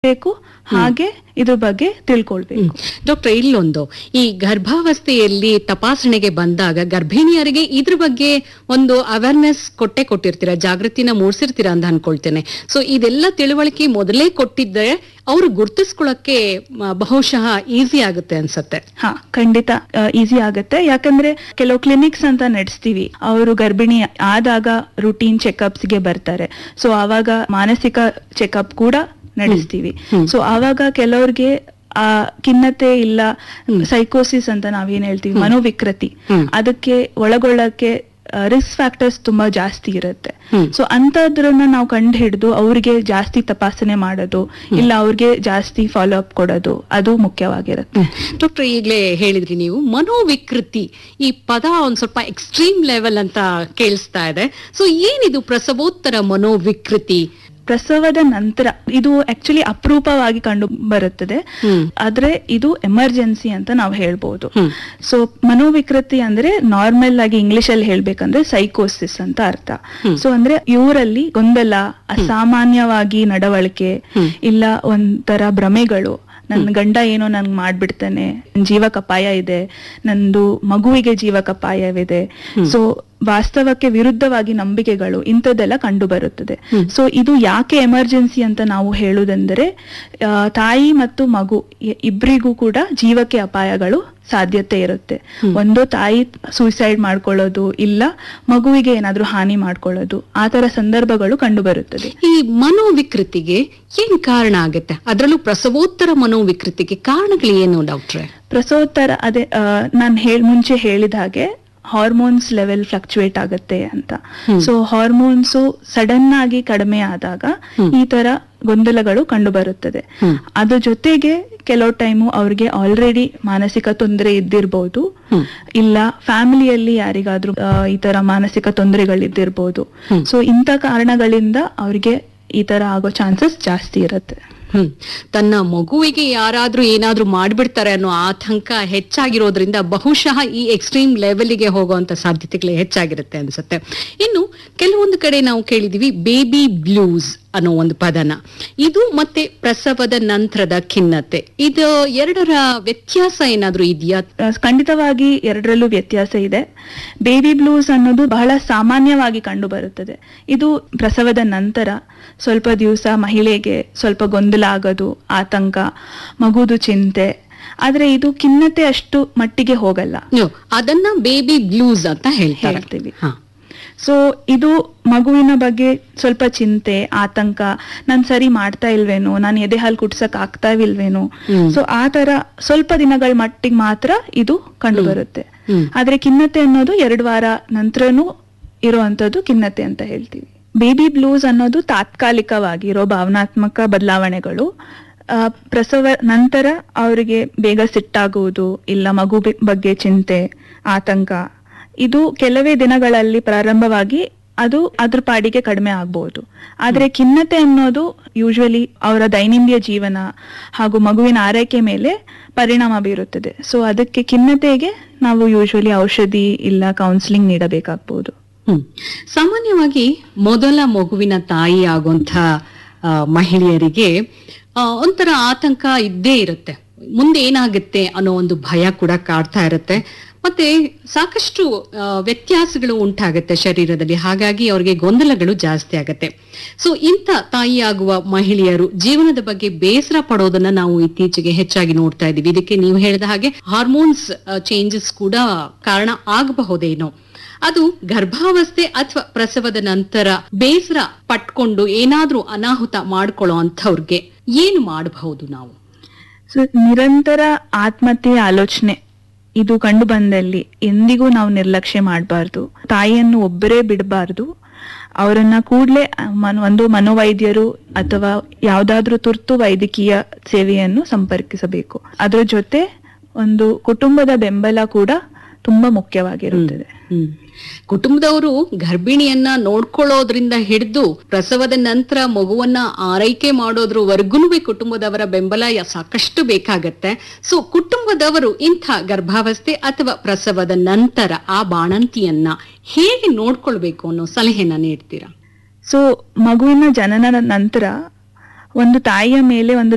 ಬೇಕು ಹಾಗೆ ಇದ್ರ ಬಗ್ಗೆ ತಿಳ್ಕೊಳ್ಬೇಕು ಡಾಕ್ಟರ್ ಇಲ್ಲೊಂದು ಈ ಗರ್ಭಾವಸ್ಥೆಯಲ್ಲಿ ತಪಾಸಣೆಗೆ ಬಂದಾಗ ಗರ್ಭಿಣಿಯರಿಗೆ ಇದ್ರ ಬಗ್ಗೆ ಒಂದು ಅವೇರ್ನೆಸ್ ಕೊಟ್ಟೆ ಕೊಟ್ಟಿರ್ತೀರಾ ಜಾಗೃತಿನ ಮೂಡಿಸಿರ್ತೀರಾ ಅಂತ ಅನ್ಕೊಳ್ತೇನೆ ಸೊ ಇದೆಲ್ಲ ತಿಳುವಳಿಕೆ ಮೊದಲೇ ಕೊಟ್ಟಿದ್ದರೆ ಅವರು ಗುರ್ತಿಸ್ಕೊಳಕ್ಕೆ ಮ, ಬಹುಶಃ ಈಸಿ ಆಗುತ್ತೆ ಅನ್ಸತ್ತೆ ಹಾ ಖಂಡಿತ ಈಸಿ ಆಗುತ್ತೆ ಯಾಕಂದ್ರೆ ಕೆಲವು ಕ್ಲಿನಿಕ್ಸ್ ಅಂತ ನಡೆಸ್ತೀವಿ ಅವರು ಗರ್ಭಿಣಿ ಆದಾಗ ರುಟೀನ್ ಚೆಕಪ್ಸ್ ಗೆ ಬರ್ತಾರೆ ಸೊ ಆವಾಗ ಮಾನಸಿಕ ಚೆಕಪ್ ಕೂಡ ನಡೆಸ್ತೀವಿ ಸೊ ಆವಾಗ ಕೆಲವ್ರಿಗೆ ಆ ಖಿನ್ನತೆ ಇಲ್ಲ ಸೈಕೋಸಿಸ್ ಅಂತ ನಾವೇನ್ ಹೇಳ್ತೀವಿ ಮನೋವಿಕೃತಿ ಹ್ಮ್. ಅದಕ್ಕೆ ಒಳಗೊಳ್ಳಕ್ಕೆ ರಿಸ್ಕ್ ಫ್ಯಾಕ್ಟರ್ಸ್ ತುಂಬಾ ಜಾಸ್ತಿ ಇರುತ್ತೆ ಹ್ಮ್. ಸೊ ಅಂತದ್ರನ್ನ ನಾವು ಕಂಡು ಹಿಡಿದು ಅವ್ರಿಗೆ ಜಾಸ್ತಿ ತಪಾಸಣೆ ಮಾಡೋದು ಇಲ್ಲ ಅವ್ರಿಗೆ ಜಾಸ್ತಿ ಫಾಲೋ ಅಪ್ ಕೊಡೋದು ಅದು ಮುಖ್ಯವಾಗಿರುತ್ತೆ ಡಾಕ್ಟರ್ ಈಗಲೇ ಹೇಳಿದ್ರಿ ನೀವು ಮನೋವಿಕೃತಿ ಈ ಪದ ಒಂದ್ ಸ್ವಲ್ಪ ಎಕ್ಸ್ಟ್ರೀಮ್ ಲೆವೆಲ್ ಅಂತ ಕೇಳಿಸ್ತಾ ಇದೆ ಸೊ ಏನಿದು ಪ್ರಸವೋತ್ತರ ಮನೋವಿಕೃತಿ ಪ್ರಸವದ ನಂತರ ಇದು ಆಕ್ಚುಲಿ ಅಪರೂಪವಾಗಿ ಕಂಡು ಬರುತ್ತದೆ ಹ್ಮ್. ಆದ್ರೆ ಇದು ಎಮರ್ಜೆನ್ಸಿ ಅಂತ ನಾವು ಹೇಳ್ಬೋದು ಹ್ಮ್. ಸೊ ಮನೋವಿಕೃತಿ ಅಂದ್ರೆ ನಾರ್ಮಲ್ ಆಗಿ ಇಂಗ್ಲಿಷ್ ಅಲ್ಲಿ ಹೇಳ್ಬೇಕಂದ್ರೆ ಸೈಕೋಸಿಸ್ ಅಂತ ಅರ್ಥ ಸೊ ಅಂದ್ರೆ ಇವರಲ್ಲಿ ಗೊಂದಲ ಅಸಾಮಾನ್ಯವಾಗಿ ನಡವಳಿಕೆ ಇಲ್ಲ ಒಂಥರ ಭ್ರಮೆಗಳು ನನ್ನ ಗಂಡ ಏನೋ ನನ್ಗೆ ಮಾಡ್ಬಿಡ್ತಾನೆ ನನ್ ಜೀವಕ್ಕೆ ಅಪಾಯ ಇದೆ ನಂದು ಮಗುವಿಗೆ ಜೀವಕ್ಕೆ ಅಪಾಯವಿದೆ ಸೊ ವಾಸ್ತವಕ್ಕೆ ವಿರುದ್ಧವಾಗಿ ನಂಬಿಕೆಗಳು ಇಂಥದ್ದೆಲ್ಲ ಕಂಡು ಬರುತ್ತದೆ ಸೊ ಇದು ಯಾಕೆ ಎಮರ್ಜೆನ್ಸಿ ಅಂತ ನಾವು ಹೇಳುವುದೆಂದರೆ ಆ, ತಾಯಿ ಮತ್ತು ಮಗು ಇ- ಇಬ್ರಿಗೂ ಕೂಡ ಜೀವಕ್ಕೆ ಅಪಾಯಗಳು ಸಾಧ್ಯತೆ ಇರುತ್ತೆ ಒಂದು ತಾಯಿ ಸೂಸೈಡ್ ಮಾಡ್ಕೊಳ್ಳೋದು ಇಲ್ಲ ಮಗುವಿಗೆ ಏನಾದ್ರೂ ಹಾನಿ ಮಾಡ್ಕೊಳ್ಳೋದು ಆ ತರ ಸಂದರ್ಭಗಳು ಕಂಡು ಬರುತ್ತದೆ ಈ ಮನೋವಿಕೃತಿಗೆ ಏನ್ ಕಾರಣ ಆಗುತ್ತೆ ಅದರಲ್ಲೂ ಪ್ರಸವೋತ್ತರ ಮನೋವಿಕೃತಿಗೆ ಕಾರಣಗಳು ಏನು ಡಾಕ್ಟ್ರೆ ಪ್ರಸವೋತ್ತರ ಅದೇ ನಾನು ಹೇಳ್ ಮುಂಚೆ ಹೇಳಿದ ಹಾಗೆ ಹಾರ್ಮೋನ್ಸ್ ಲೆವೆಲ್ ಫ್ಲಕ್ಚುಯೇಟ್ ಆಗುತ್ತೆ ಅಂತ ಸೊ ಹಾರ್ಮೋನ್ಸ್ ಸಡನ್ ಆಗಿ ಕಡಿಮೆ ಆದಾಗ ಈ ತರ ಗೊಂದಲಗಳು ಕಂಡು ಬರುತ್ತದೆ ಅದ್ರ ಜೊತೆಗೆ ಕೆಲವು ಟೈಮು ಅವ್ರಿಗೆ ಆಲ್ರೆಡಿ ಮಾನಸಿಕ ತೊಂದರೆ ಇದ್ದಿರ್ಬೋದು ಇಲ್ಲ ಫ್ಯಾಮಿಲಿಯಲ್ಲಿ ಯಾರಿಗಾದ್ರೂ ಆ, ಈ ತರ ಮಾನಸಿಕ ತೊಂದರೆಗಳಿದ್ದಿರ್ಬೋದು ಸೊ ಇಂಥ ಕಾರಣಗಳಿಂದ ಅವ್ರಿಗೆ ಈ ತರ ಆಗೋ ಚಾನ್ಸಸ್ ಜಾಸ್ತಿ ಇರುತ್ತೆ ಹ್ಮ್ ತನ್ನ ಮಗುವಿಗೆ ಯಾರಾದ್ರೂ ಏನಾದ್ರೂ ಮಾಡ್ಬಿಡ್ತಾರೆ ಅನ್ನೋ ಆತಂಕ ಹೆಚ್ಚಾಗಿರೋದ್ರಿಂದ ಬಹುಶಃ ಈ ಎಕ್ಸ್ಟ್ರೀಮ್ ಲೆವೆಲ್ಗೆ ಹೋಗುವಂತ ಸಾಧ್ಯತೆಗಳು ಹೆಚ್ಚಾಗಿರುತ್ತೆ ಅನ್ಸುತ್ತೆ ಇನ್ನು ಕೆಲವೊಂದು ಕಡೆ ನಾವು ಕೇಳಿದೀವಿ ಬೇಬಿ ಬ್ಲೂಸ್ ಅನ್ನೋ ಒಂದು ಪದನ ಇದು ಮತ್ತೆ ಪ್ರಸವದ ನಂತರದ ಖಿನ್ನತೆ ಇದು ಎರಡರ ವ್ಯತ್ಯಾಸ ಏನಾದ್ರೂ ಇದೆಯಾ ಆ, ಖಂಡಿತವಾಗಿ ಎರಡರಲ್ಲೂ ವ್ಯತ್ಯಾಸ ಇದೆ ಬೇಬಿ ಬ್ಲೂಸ್ ಅನ್ನೋದು ಬಹಳ ಸಾಮಾನ್ಯವಾಗಿ ಕಂಡು ಬರುತ್ತದೆ ಇದು ಪ್ರಸವದ ನಂತರ ಸ್ವಲ್ಪ ದಿವಸ ಮಹಿಳೆಗೆ ಸ್ವಲ್ಪ ಗೊಂದಲ ಆಗೋದು ಆತಂಕ ಮಗುದು ಚಿಂತೆ ಆದ್ರೆ ಇದು ಖಿನ್ನತೆ ಅಷ್ಟು ಮಟ್ಟಿಗೆ ಹೋಗಲ್ಲ ನೀವು ಅದನ್ನ ಬೇಬಿ ಬ್ಲೂಸ್ ಅಂತ ಹೇಳ್ತಾರೆ ಹೇಳ್ತೀವಿ. ಹಾ ಸೊ ಇದು ಮಗುವಿನ ಬಗ್ಗೆ ಸ್ವಲ್ಪ ಚಿಂತೆ ಆತಂಕ ನಾನ್ ಸರಿ ಮಾಡ್ತಾ ಇಲ್ವೇನೋ ನಾನು ಎದೆ ಹಾಲು ಕುಡ್ಸಕ್ ಆಗ್ತಾ ಇಲ್ವೇನೋ ಹ್ಮ್. ಸೊ ಆ ತರ ಸ್ವಲ್ಪ ದಿನಗಳ ಮಟ್ಟಿಗೆ ಮಾತ್ರ ಇದು ಕಂಡು ಬರುತ್ತೆ ಹ್ಮ್. ಆದ್ರೆ ಖಿನ್ನತೆ ಅನ್ನೋದು ಎರಡು ವಾರ ನಂತರನೂ ಇರುವಂತದ್ದು ಖಿನ್ನತೆ ಅಂತ ಹೇಳ್ತೀವಿ ಬೇಬಿ ಬ್ಲೂಸ್ ಅನ್ನೋದು ತಾತ್ಕಾಲಿಕವಾಗಿ ಇರೋ ಭಾವನಾತ್ಮಕ ಬದಲಾವಣೆಗಳು ಆ, ಪ್ರಸವ ನಂತರ ಅವರಿಗೆ ಬೇಗ ಸಿಟ್ಟಾಗುವುದು ಇಲ್ಲ ಮಗು ಬೆ- ಬಗ್ಗೆ ಚಿಂತೆ ಆತಂಕ ಇದು ಕೆಲವೇ ದಿನಗಳಲ್ಲಿ ಪ್ರಾರಂಭವಾಗಿ ಅದು ಅದ್ರ ಪಾಡಿಗೆ ಕಡಿಮೆ ಆಗ್ಬಹುದು ಆದ್ರೆ ಖಿನ್ನತೆ ಅನ್ನೋದು ಯೂಶುವಲಿ ಅವರ ದೈನಂದಿನ ಜೀವನ ಹಾಗೂ ಮಗುವಿನ ಆರೈಕೆ ಮೇಲೆ ಪರಿಣಾಮ ಬೀರುತ್ತದೆ ಸೊ ಅದಕ್ಕೆ ಖಿನ್ನತೆಗೆ ನಾವು ಯೂಶುವಲಿ ಔಷಧಿ ಇಲ್ಲ ಕೌನ್ಸಿಲಿಂಗ್ ನೀಡಬೇಕಾಗ್ಬಹುದು ಹ್ಮ್ ಸಾಮಾನ್ಯವಾಗಿ ಮೊದಲ ಮಗುವಿನ ತಾಯಿ ಆಗುವಂತ ಆ, ಮಹಿಳೆಯರಿಗೆ ಆ, ಒಂಥರ ಆತಂಕ ಇದ್ದೇ ಇರುತ್ತೆ ಮುಂದೆ ಏನಾಗುತ್ತೆ ಅನ್ನೋ ಒಂದು ಭಯ ಕೂಡ ಕಾಡ್ತಾ ಇರುತ್ತೆ ಮತ್ತೆ ಸಾಕಷ್ಟು ಆ, ವ್ಯತ್ಯಾಸಗಳು ಉಂಟಾಗುತ್ತೆ ಶರೀರದಲ್ಲಿ ಹಾಗಾಗಿ ಅವರಿಗೆ ಗೊಂದಲಗಳು ಜಾಸ್ತಿ ಆಗತ್ತೆ ಸೊ ಇಂಥ ತಾಯಿಯಾಗುವ ಮಹಿಳೆಯರು ಜೀವನದ ಬಗ್ಗೆ ಬೇಸರ ಪಡೋದನ್ನ ನಾವು ಇತ್ತೀಚೆಗೆ ಹೆಚ್ಚಾಗಿ ನೋಡ್ತಾ ಇದೀವಿ ಇದಕ್ಕೆ ನೀವು ಹೇಳಿದ ಹಾಗೆ ಹಾರ್ಮೋನ್ಸ್ ಚೇಂಜಸ್ ಕೂಡ ಕಾರಣ ಆಗಬಹುದೇನೋ ಅದು ಗರ್ಭಾವಸ್ಥೆ ಅಥವಾ ಪ್ರಸವದ ನಂತರ ಬೇಸರ ಪಟ್ಕೊಂಡು ಏನಾದ್ರೂ ಅನಾಹುತ ಮಾಡ್ಕೊಳ್ಳೋ ಅಂಥವ್ರಿಗೆ ಏನು ಮಾಡಬಹುದು ನಾವು ಸೊ ನಿರಂತರ ಆತ್ಮಹತ್ಯೆ ಆಲೋಚನೆ ಇದು ಕಂಡು ಬಂದಲ್ಲಿ ಎಂದಿಗೂ ನಾವು ನಿರ್ಲಕ್ಷ್ಯ ಮಾಡಬಾರ್ದು ತಾಯಿಯನ್ನು ಒಬ್ಬರೇ ಬಿಡಬಾರ್ದು ಅವರನ್ನ ಕೂಡಲೇ ಒಂದು ಮನೋವೈದ್ಯರು ಅಥವಾ ಯಾವ್ದಾದ್ರೂ ತುರ್ತು ವೈದ್ಯಕೀಯ ಸೇವೆಯನ್ನು ಸಂಪರ್ಕಿಸಬೇಕು ಅದರ ಜೊತೆ ಒಂದು ಕುಟುಂಬದ ಬೆಂಬಲ ಕೂಡ ತುಂಬಾ ಮುಖ್ಯವಾಗಿರುತ್ತದೆ ಹ್ಮ್. ಕುಟುಂಬದವರು ಗರ್ಭಿಣಿಯನ್ನ ನೋಡ್ಕೊಳ್ಳೋದ್ರಿಂದ ಹಿಡಿದು ಪ್ರಸವದ ನಂತರ ಮಗುವನ್ನ ಆರೈಕೆ ಮಾಡೋದ್ರವರೆಗೂ ಕುಟುಂಬದವರ ಬೆಂಬಲ ಯ- ಸಾಕಷ್ಟು ಬೇಕಾಗತ್ತೆ ಸೊ ಕುಟುಂಬದವರು ಇಂಥ ಗರ್ಭಾವಸ್ಥೆ ಅಥವಾ ಪ್ರಸವದ ನಂತರ ಆ ಬಾಣಂತಿಯನ್ನ ಹೇಗೆ ನೋಡ್ಕೊಳ್ಬೇಕು ಅನ್ನೋ ಸಲಹೆನ ನೀಡ್ತೀರಾ ಸೊ ಮಗುವಿನ ಜನನದ ನಂತರ ಒಂದು ತಾಯಿಯ ಮೇಲೆ ಒಂದು